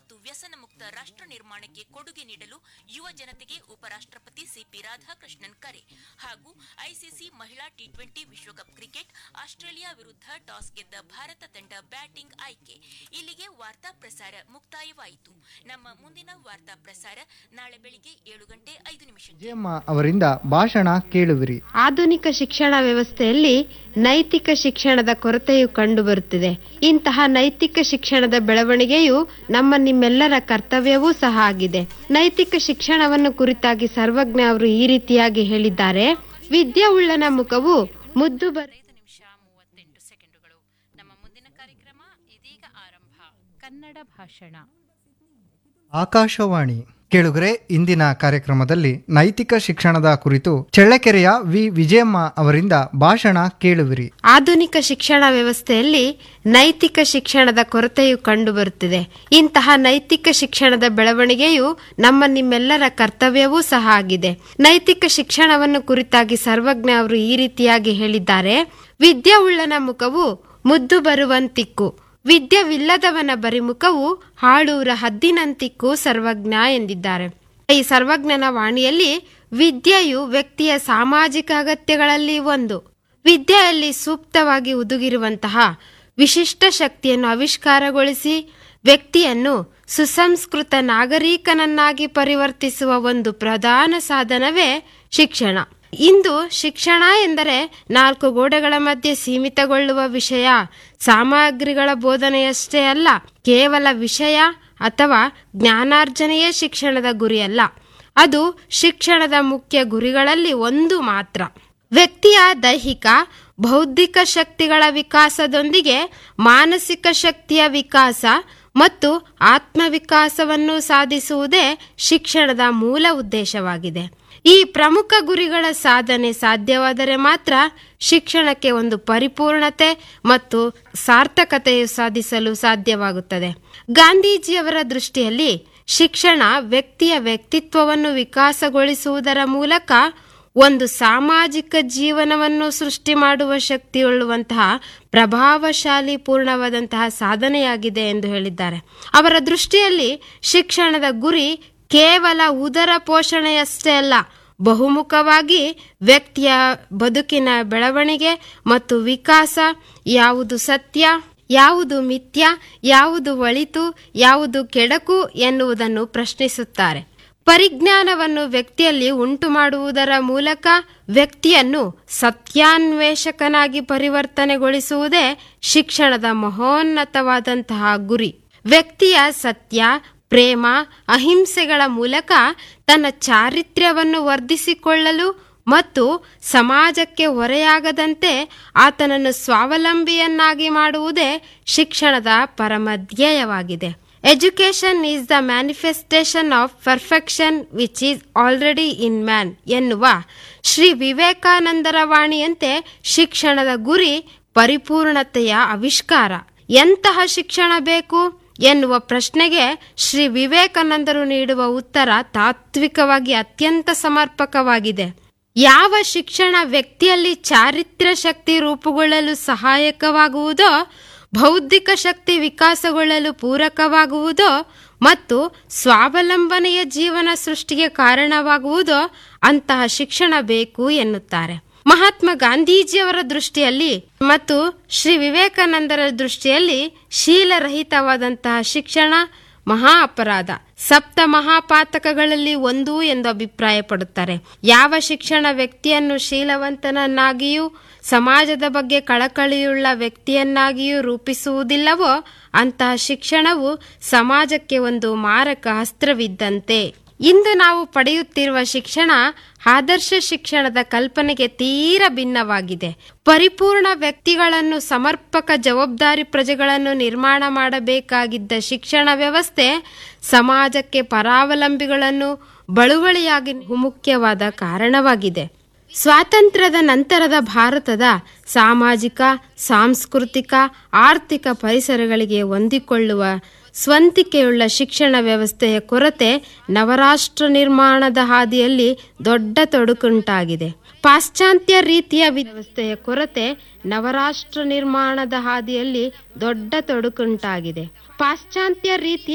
ಮತ್ತು ವ್ಯಸನ ಮುಕ್ತ ರಾಷ್ಟ್ರ ನಿರ್ಮಾಣಕ್ಕೆ ಕೊಡುಗೆ ನೀಡಲು ಯುವ ಜನತೆಗೆ ಉಪರಾಷ್ಟ್ರಪತಿ ಸಿಪಿ ರಾಧಾಕೃಷ್ಣನ್ ಕರೆ ಹಾಗೂ ಐಸಿಸಿ ಮಹಿಳಾ ಟಿ ಟ್ವೆಂಟಿ ವಿಶ್ವಕಪ್ ಕ್ರಿಕೆಟ್ ಆಸ್ಟ್ರೇಲಿಯಾ ವಿರುದ್ಧ ಟಾಸ್ ಗೆದ್ದ ಭಾರತ ತಂಡ ಬ್ಯಾಟಿಂಗ್ ಆಯ್ಕೆ ಇಲ್ಲಿಗೆ ವಾರ್ತಾ ಪ್ರಸಾರ ಮುಕ್ತಾಯವಾಯಿತು ನಮ್ಮ ಮುಂದಿನ ವಾರ್ತಾ ಪ್ರಸಾರ ನಾಳೆ ಬೆಳಿಗ್ಗೆ ಏಳು ಗಂಟೆ ಐದು ನಿಮಿಷಕ್ಕೆ ವಿಜಯಮ್ಮ ಅವರಿಂದ ಭಾಷಣ ಕೇಳುವಿರಿ ಆಧುನಿಕ ಶಿಕ್ಷಣ ವ್ಯವಸ್ಥೆಯಲ್ಲಿ ನೈತಿಕ ಶಿಕ್ಷಣದ ಕೊರತೆಯು ಕಂಡುಬರುತ್ತಿದೆ ಇಂತಹ ನೈತಿಕ ಶಿಕ್ಷಣದ ಬೆಳವಣಿಗೆಯು ನಮ್ಮ ನಿಮ್ಮೆಲ್ಲರ ಕರ್ತವ್ಯವೂ ಸಹ ಆಗಿದೆ ನೈತಿಕ ಶಿಕ್ಷಣವನ್ನು ಕುರಿತಾಗಿ ಸರ್ವಜ್ಞ ಅವರು ಈ ರೀತಿಯಾಗಿ ಹೇಳಿದ್ದಾರೆ ವಿದ್ಯೆ ಉಳ್ಳನ ಮುಖವು ಮುದ್ದು ಬರ ಐದು ನಿಮಿಷ ಮೂವತ್ತೆಂಟು ಸೆಕೆಂಡುಗಳು ನಮ್ಮ ಮುಂದಿನ ಕಾರ್ಯಕ್ರಮ ಇದೀಗ ಆರಂಭ ಕನ್ನಡ ಭಾಷಣ ಆಕಾಶವಾಣಿ ಕೇಳುಗರೆ ಇಂದಿನ ಕಾರ್ಯಕ್ರಮದಲ್ಲಿ ನೈತಿಕ ಶಿಕ್ಷಣದ ಕುರಿತು ಚಳ್ಳಕೆರೆಯ ವಿ ವಿಜಯಮ್ಮ ಅವರಿಂದ ಭಾಷಣ ಕೇಳುವಿರಿ ಆಧುನಿಕ ಶಿಕ್ಷಣ ವ್ಯವಸ್ಥೆಯಲ್ಲಿ ನೈತಿಕ ಶಿಕ್ಷಣದ ಕೊರತೆಯು ಕಂಡುಬರುತ್ತಿದೆ ಇಂತಹ ನೈತಿಕ ಶಿಕ್ಷಣದ ಬೆಳವಣಿಗೆಯು ನಮ್ಮ ನಿಮ್ಮೆಲ್ಲರ ಕರ್ತವ್ಯವೂ ಸಹ ಆಗಿದೆ ನೈತಿಕ ಶಿಕ್ಷಣವನ್ನು ಕುರಿತಾಗಿ ಸರ್ವಜ್ಞ ಅವರು ಈ ರೀತಿಯಾಗಿ ಹೇಳಿದ್ದಾರೆ ವಿದ್ಯೆ ಉಳ್ಳನ ಮುಖವು ಮುದ್ದು ಬರುವಂತಿಕ್ಕು ವಿದ್ಯವಿಲ್ಲದವನ ಬರಿಮುಖವು ಹಾಳೂರ ಹದ್ದಿನಂತಿಕ್ಕೂ ಸರ್ವಜ್ಞ ಎಂದಿದ್ದಾರೆ ಈ ಸರ್ವಜ್ಞನ ವಾಣಿಯಲ್ಲಿ ವಿದ್ಯೆಯು ವ್ಯಕ್ತಿಯ ಸಾಮಾಜಿಕ ಅಗತ್ಯಗಳಲ್ಲಿ ಒಂದು ವಿದ್ಯೆಯಲ್ಲಿ ಸೂಕ್ತವಾಗಿ ಹುದುಗಿರುವಂತಹ ವಿಶಿಷ್ಟ ಶಕ್ತಿಯನ್ನು ಆವಿಷ್ಕಾರಗೊಳಿಸಿ ವ್ಯಕ್ತಿಯನ್ನು ಸುಸಂಸ್ಕೃತ ನಾಗರಿಕನನ್ನಾಗಿ ಪರಿವರ್ತಿಸುವ ಒಂದು ಪ್ರಧಾನ ಸಾಧನವೇ ಶಿಕ್ಷಣ ಇಂದು ಶಿಕ್ಷಣ ಎಂದರೆ ನಾಲ್ಕು ಗೋಡೆಗಳ ಮಧ್ಯೆ ಸೀಮಿತಗೊಳ್ಳುವ ವಿಷಯ ಸಾಮಗ್ರಿಗಳ ಬೋಧನೆಯಷ್ಟೇ ಅಲ್ಲ ಕೇವಲ ವಿಷಯ ಅಥವಾ ಜ್ಞಾನಾರ್ಜನೆಯೇ ಶಿಕ್ಷಣದ ಗುರಿಯಲ್ಲ ಅದು ಶಿಕ್ಷಣದ ಮುಖ್ಯ ಗುರಿಗಳಲ್ಲಿ ಒಂದು ಮಾತ್ರ ವ್ಯಕ್ತಿಯ ದೈಹಿಕ ಬೌದ್ಧಿಕ ಶಕ್ತಿಗಳ ವಿಕಾಸದೊಂದಿಗೆ ಮಾನಸಿಕ ಶಕ್ತಿಯ ವಿಕಾಸ ಮತ್ತು ಆತ್ಮವಿಕಾಸವನ್ನು ಸಾಧಿಸುವುದೇ ಶಿಕ್ಷಣದ ಮೂಲ ಉದ್ದೇಶವಾಗಿದೆ ಈ ಪ್ರಮುಖ ಗುರಿಗಳ ಸಾಧನೆ ಸಾಧ್ಯವಾದರೆ ಮಾತ್ರ ಶಿಕ್ಷಣಕ್ಕೆ ಒಂದು ಪರಿಪೂರ್ಣತೆ ಮತ್ತು ಸಾರ್ಥಕತೆಯು ಸಾಧಿಸಲು ಸಾಧ್ಯವಾಗುತ್ತದೆ ಗಾಂಧೀಜಿಯವರ ದೃಷ್ಟಿಯಲ್ಲಿ ಶಿಕ್ಷಣ ವ್ಯಕ್ತಿಯ ವ್ಯಕ್ತಿತ್ವವನ್ನು ವಿಕಾಸಗೊಳಿಸುವುದರ ಮೂಲಕ ಒಂದು ಸಾಮಾಜಿಕ ಜೀವನವನ್ನು ಸೃಷ್ಟಿ ಮಾಡುವ ಶಕ್ತಿಯುಳ್ಳುವಂತಹ ಪ್ರಭಾವಶಾಲಿ ಪೂರ್ಣವಾದಂತಹ ಸಾಧನೆಯಾಗಿದೆ ಎಂದು ಹೇಳಿದ್ದಾರೆ ಅವರ ದೃಷ್ಟಿಯಲ್ಲಿ ಶಿಕ್ಷಣದ ಗುರಿ ಕೇವಲ ಉದರ ಪೋಷಣೆಯಷ್ಟೇ ಅಲ್ಲ ಬಹುಮುಖವಾಗಿ ವ್ಯಕ್ತಿಯ ಬದುಕಿನ ಬೆಳವಣಿಗೆ ಮತ್ತು ವಿಕಾಸ ಯಾವುದು ಸತ್ಯ ಯಾವುದು ಮಿಥ್ಯ ಯಾವುದು ಒಳಿತು ಯಾವುದು ಕೆಡಕು ಎನ್ನುವುದನ್ನು ಪ್ರಶ್ನಿಸುತ್ತಾರೆ ಪರಿಜ್ಞಾನವನ್ನು ವ್ಯಕ್ತಿಯಲ್ಲಿ ಉಂಟು ಮಾಡುವುದರ ಮೂಲಕ ವ್ಯಕ್ತಿಯನ್ನು ಸತ್ಯಾನ್ವೇಷಕನಾಗಿ ಪರಿವರ್ತನೆಗೊಳಿಸುವುದೇ ಶಿಕ್ಷಣದ ಮಹೋನ್ನತವಾದಂತಹ ಗುರಿ ವ್ಯಕ್ತಿಯ ಸತ್ಯ ಪ್ರೇಮ ಅಹಿಂಸೆಗಳ ಮೂಲಕ ತನ್ನ ಚಾರಿತ್ರ್ಯವನ್ನು ವರ್ಧಿಸಿಕೊಳ್ಳಲು ಮತ್ತು ಸಮಾಜಕ್ಕೆ ಹೊರೆಯಾಗದಂತೆ ಆತನನ್ನು ಸ್ವಾವಲಂಬಿಯನ್ನಾಗಿ ಮಾಡುವುದೇ ಶಿಕ್ಷಣದ ಪರಮ ಧ್ಯೇಯವಾಗಿದೆ education is the manifestation of perfection which is already in man ಎನ್ನುವ ಶ್ರೀ ವಿವೇಕಾನಂದರ ವಾಣಿಯಂತೆ ಶಿಕ್ಷಣದ ಗುರಿ ಪರಿಪೂರ್ಣತೆಯ ಆವಿಷ್ಕಾರ ಎಂತಹ ಶಿಕ್ಷಣ ಬೇಕು ಎನ್ನುವ ಪ್ರಶ್ನೆಗೆ ಶ್ರೀ ವಿವೇಕಾನಂದರು ನೀಡುವ ಉತ್ತರ ತಾತ್ವಿಕವಾಗಿ ಅತ್ಯಂತ ಸಮರ್ಪಕವಾಗಿದೆ ಯಾವ ಶಿಕ್ಷಣ ವ್ಯಕ್ತಿಯಲ್ಲಿ ಚಾರಿತ್ರ್ಯ ಶಕ್ತಿ ರೂಪುಗೊಳ್ಳಲು ಸಹಾಯಕವಾಗುವುದೋ ಬೌದ್ಧಿಕ ಶಕ್ತಿ ವಿಕಾಸಗೊಳ್ಳಲು ಪೂರಕವಾಗುವುದೋ ಮತ್ತು ಸ್ವಾವಲಂಬನೆಯ ಜೀವನ ಸೃಷ್ಟಿಗೆ ಕಾರಣವಾಗುವುದೋ ಅಂತಹ ಶಿಕ್ಷಣ ಬೇಕು ಎನ್ನುತ್ತಾರೆ ಮಹಾತ್ಮ ಗಾಂಧೀಜಿಯವರ ದೃಷ್ಟಿಯಲ್ಲಿ ಮತ್ತು ಶ್ರೀ ವಿವೇಕಾನಂದರ ದೃಷ್ಟಿಯಲ್ಲಿ ಶೀಲರಹಿತವಾದಂತಹ ಶಿಕ್ಷಣ ಮಹಾ ಅಪರಾಧ ಸಪ್ತ ಮಹಾಪಾತಕಗಳಲ್ಲಿ ಒಂದು ಎಂದು ಅಭಿಪ್ರಾಯಪಡುತ್ತಾರೆ ಯಾವ ಶಿಕ್ಷಣ ವ್ಯಕ್ತಿಯನ್ನು ಶೀಲವಂತನನ್ನಾಗಿಯೂ ಸಮಾಜದ ಬಗ್ಗೆ ಕಳಕಳಿಯುಳ್ಳ ವ್ಯಕ್ತಿಯನ್ನಾಗಿಯೂ ರೂಪಿಸುವುದಿಲ್ಲವೋ ಅಂತಹ ಶಿಕ್ಷಣವು ಸಮಾಜಕ್ಕೆ ಒಂದು ಮಾರಕ ಅಸ್ತ್ರವಿದ್ದಂತೆ ಇಂದು ನಾವು ಪಡೆಯುತ್ತಿರುವ ಶಿಕ್ಷಣ ಆದರ್ಶ ಶಿಕ್ಷಣದ ಕಲ್ಪನೆಗೆ ತೀರ ಭಿನ್ನವಾಗಿದೆ ಪರಿಪೂರ್ಣ ವ್ಯಕ್ತಿಗಳನ್ನು ಸಮರ್ಪಕ ಜವಾಬ್ದಾರಿ ಪ್ರಜೆಗಳನ್ನು ನಿರ್ಮಾಣ ಮಾಡಬೇಕಾಗಿದ್ದ ಶಿಕ್ಷಣ ವ್ಯವಸ್ಥೆ ಸಮಾಜಕ್ಕೆ ಪರಾವಲಂಬಿಗಳನ್ನು ಬಳುವಳಿಯಾಗಿ ಮುಖ್ಯವಾದ ಕಾರಣವಾಗಿದೆ ಸ್ವಾತಂತ್ರ್ಯದ ನಂತರದ ಭಾರತದ ಸಾಮಾಜಿಕ ಸಾಂಸ್ಕೃತಿಕ ಆರ್ಥಿಕ ಪರಿಸರಗಳಿಗೆ ಹೊಂದಿಕೊಳ್ಳುವ ಸ್ವಂತಿಕೆಯುಳ್ಳ ಶಿಕ್ಷಣ ವ್ಯವಸ್ಥೆಯ ಕೊರತೆ ನವರಾಷ್ಟ್ರ ನಿರ್ಮಾಣದ ಹಾದಿಯಲ್ಲಿ ದೊಡ್ಡ ತೊಡಕುಂಟಾಗಿದೆ ಪಾಶ್ಚಾತ್ಯ ರೀತಿಯ ವ್ಯವಸ್ಥೆಯ ಕೊರತೆ ನವರಾಷ್ಟ್ರ ನಿರ್ಮಾಣದ ಹಾದಿಯಲ್ಲಿ ದೊಡ್ಡ ತೊಡಕುಂಟಾಗಿದೆ ಪಾಶ್ಚಾತ್ಯ ರೀತಿಯ